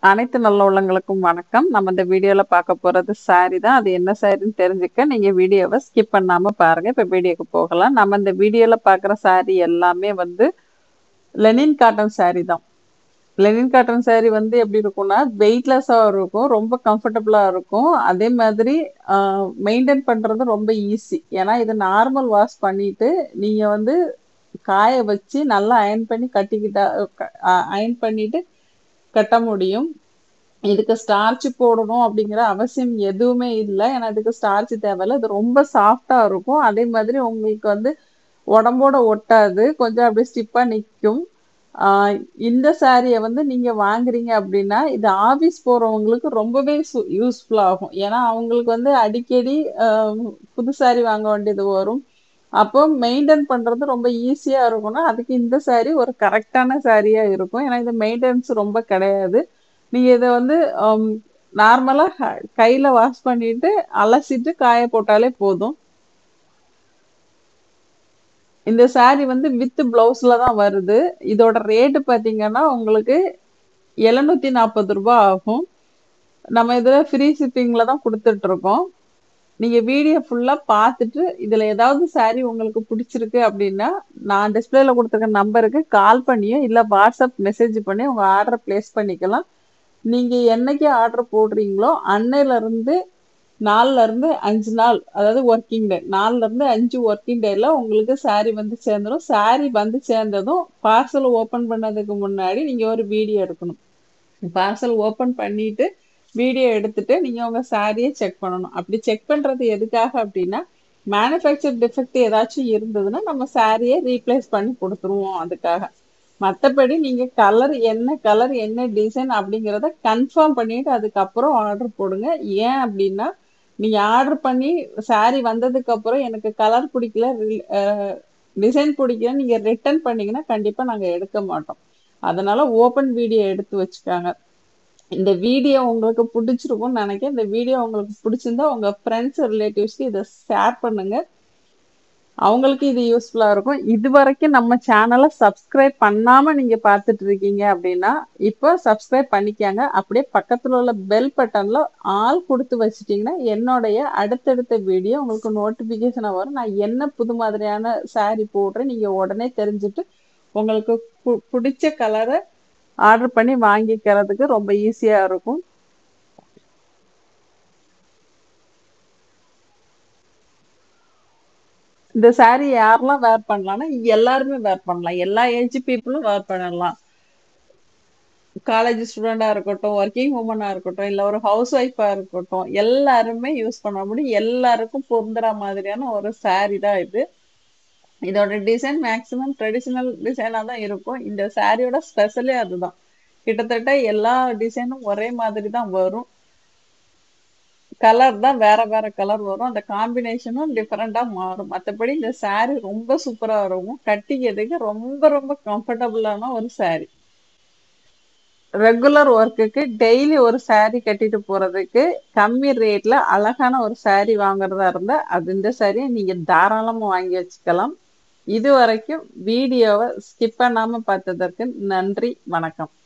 அனைத்து நல்ல உள்ளங்களுக்கும் வணக்கம் நம்ம இந்த வீடியோல பார்க்க போறது saree தான் அது என்ன சாரின்னு தெரிஞ்சுக்க நீங்க வீடியோவை ஸ்கிப் பண்ணாம பாருங்க இப்ப வீடியோக்கு போகலாம் நம்ம இந்த வீடியோல பார்க்குற saree எல்லாமே வந்து லெனின் காட்டன் saree தான் லெனின் காட்டன் saree வந்து எப்படி இருக்கும்னா வெயிட்லெஸ்ஸாக இருக்கும் ரொம்ப கம்ஃபர்டபுளாக இருக்கும் அதே மாதிரி மெயின்டைன் பண்ணுறது ரொம்ப ஈஸி ஏன்னா இது நார்மல் வாஷ் பண்ணிட்டு நீங்கள் வந்து காய வச்சு நல்லா அயன் பண்ணி கட்டிக்கிட்டா அயன் பண்ணிட்டு கட்ட முடியும் இதுக்கு ஸ்டார்ச் போடணும் அப்படிங்கிற அவசியம் எதுவுமே இல்லை ஏன்னா இதுக்கு ஸ்டார்ச் தேவையில்ல இது ரொம்ப சாஃப்டா இருக்கும் அதே மாதிரி உங்களுக்கு வந்து உடம்போட ஒட்டாது கொஞ்சம் அப்படியே ஸ்டிப்பா நிற்கும் ஆஹ் இந்த சாரியை வந்து நீங்க வாங்குறீங்க அப்படின்னா இது ஆபீஸ் போறவங்களுக்கு ரொம்பவே யூஸ்ஃபுல் ஆகும் ஏன்னா அவங்களுக்கு வந்து அடிக்கடி ஆஹ் புது சாரி வாங்க வேண்டியது வரும் அப்போ மெயின்டைன் பண்றது ரொம்ப ஈஸியா இருக்கும்னா அதுக்கு இந்த சாரி ஒரு கரெக்டான சாரியா இருக்கும் ஏன்னா இது மெயின்டெனன்ஸ் ரொம்ப கிடையாது நீங்க இதை வந்து நார்மலா கையில வாஷ் பண்ணிட்டு அலசிட்டு காய போட்டாலே போதும் இந்த சாரி வந்து வித் பிளவுஸ்ல தான் வருது இதோட ரேட்டு பார்த்தீங்கன்னா உங்களுக்கு எழுநூத்தி நாற்பது ரூபாய் ஆகும் நம்ம இதில் ஃப்ரீ ஷிப்பிங்கில் தான் கொடுத்துட்டு இருக்கோம் நீங்க வீடியோ ஃபுல்லா பார்த்துட்டு இதுல ஏதாவது சாரி உங்களுக்கு பிடிச்சிருக்கு அப்படின்னா நான் டிஸ்பிளேல கொடுத்துருக்க நம்பருக்கு கால் பண்ணியோ இல்ல வாட்ஸ்அப் மெசேஜ் பண்ணி உங்க ஆர்டரை பிளேஸ் பண்ணிக்கலாம் நீங்க என்னைக்கு ஆர்டர் போடுறீங்களோ அன்னையில இருந்து நாலுல இருந்து அஞ்சு நாள் அதாவது ஒர்க்கிங் டே நாலுல இருந்து அஞ்சு ஒர்க்கிங் டேல உங்களுக்கு சாரி வந்து சேர்ந்துடும் சாரி வந்து சேர்ந்ததும் பார்சல் ஓபன் பண்ணதுக்கு முன்னாடி நீங்க ஒரு வீடியோ எடுக்கணும் பார்சல் ஓபன் பண்ணிட்டு வீடியோ எடுத்துட்டு நீங்க உங்க சாரியை செக் பண்ணணும் அப்படி செக் பண்றது எதுக்காக அப்படின்னா மேனுஃபேக்சர் டிஃபெக்ட் ஏதாச்சும் இருந்ததுன்னா நம்ம சாரியை ரீப்ளேஸ் பண்ணி கொடுத்துருவோம் அதுக்காக மற்றபடி நீங்க கலர் என்ன கலர் என்ன டிசைன் அப்படிங்கிறத கன்ஃபார்ம் பண்ணிட்டு அதுக்கப்புறம் ஆர்டர் போடுங்க ஏன் அப்படின்னா நீங்க ஆர்டர் பண்ணி சாரி வந்ததுக்கு அப்புறம் எனக்கு கலர் பிடிக்கல டிசைன் பிடிக்கல நீங்க ரிட்டர்ன் பண்ணீங்கன்னா கண்டிப்பா நாங்க எடுக்க மாட்டோம் அதனால ஓப்பன் வீடியோ எடுத்து வச்சுக்காங்க இந்த வீடியோ உங்களுக்கு பிடிச்சிருக்கும்னு நினைக்கிறேன் இந்த வீடியோ உங்களுக்கு பிடிச்சிருந்தா உங்க ஃப்ரெண்ட்ஸ் ரிலேட்டிவ்ஸ்க்கு இதை ஷேர் பண்ணுங்க அவங்களுக்கு இது யூஸ்ஃபுல்லா இருக்கும் இது வரைக்கும் நம்ம சேனலை சப்ஸ்கிரைப் பண்ணாம நீங்க பார்த்துட்டு இருக்கீங்க அப்படின்னா இப்போ சப்ஸ்கிரைப் பண்ணிக்காங்க அப்படியே பக்கத்துல உள்ள பெல் பட்டன்ல ஆல் கொடுத்து வச்சிட்டீங்கன்னா என்னுடைய அடுத்தடுத்த வீடியோ உங்களுக்கு நோட்டிபிகேஷனா வரும் நான் என்ன புது மாதிரியான சாரி போடுறேன் நீங்க உடனே தெரிஞ்சுட்டு உங்களுக்கு பிடிச்ச கலரை ஆர்டர் பண்ணி வாங்கிக்கிறதுக்கு ரொம்ப ஈஸியா இருக்கும் இந்த சாரி யாரெல்லாம் வேர் பண்ணலாம்னா எல்லாருமே வேர் பண்ணலாம் எல்லா ஏஜ் பீப்புளும் வேர் பண்ணலாம் காலேஜ் ஸ்டூடெண்டா இருக்கட்டும் ஒர்க்கிங் உமனா இருக்கட்டும் இல்ல ஒரு ஹவுஸ் ஒய்ஃபா இருக்கட்டும் எல்லாருமே யூஸ் பண்ண முடியும் எல்லாருக்கும் பொருந்துற மாதிரியான ஒரு சாரி தான் இது இதோட டிசைன் மேக்சிமம் ட்ரெடிஷ்னல் டிசைனாக தான் இருக்கும் இந்த சாரியோட ஸ்பெஷலே அதுதான் கிட்டத்தட்ட எல்லா டிசைனும் ஒரே மாதிரி தான் வரும் கலர் தான் வேற வேற கலர் வரும் அந்த காம்பினேஷனும் டிஃப்ரெண்டா மாறும் மற்றபடி இந்த சாரி ரொம்ப சூப்பரா இருக்கும் கட்டிக்கிறதுக்கு ரொம்ப ரொம்ப கம்ஃபர்டபுளான ஒரு சாரி ரெகுலர் ஒர்க்குக்கு டெய்லி ஒரு சாரி கட்டிட்டு போறதுக்கு கம்மி ரேட்ல அழகான ஒரு சாரி வாங்குறதா இருந்தா அது இந்த சாரியை நீங்க தாராளமா வாங்கி வச்சுக்கலாம் இது வரைக்கும் வீடியோவை ஸ்கிப் பண்ணாம பார்த்ததற்கு நன்றி வணக்கம்